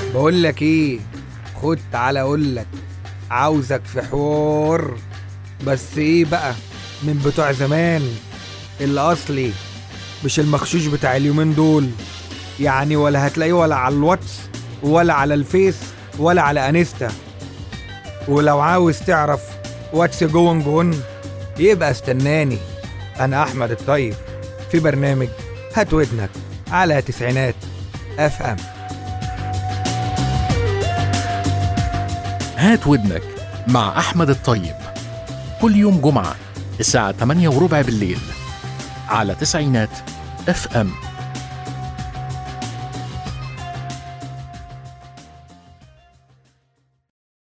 بقول لك ايه خد تعالى اقول لك عاوزك في حوار بس ايه بقى من بتوع زمان الاصلي مش المخشوش بتاع اليومين دول يعني ولا هتلاقيه ولا على الواتس ولا على الفيس ولا على انستا ولو عاوز تعرف واتس جوين جون يبقى استناني انا احمد الطيب في برنامج هات ودنك على تسعينات اف ام هات ودنك مع أحمد الطيب كل يوم جمعة الساعة 8 وربع بالليل على تسعينات اف ام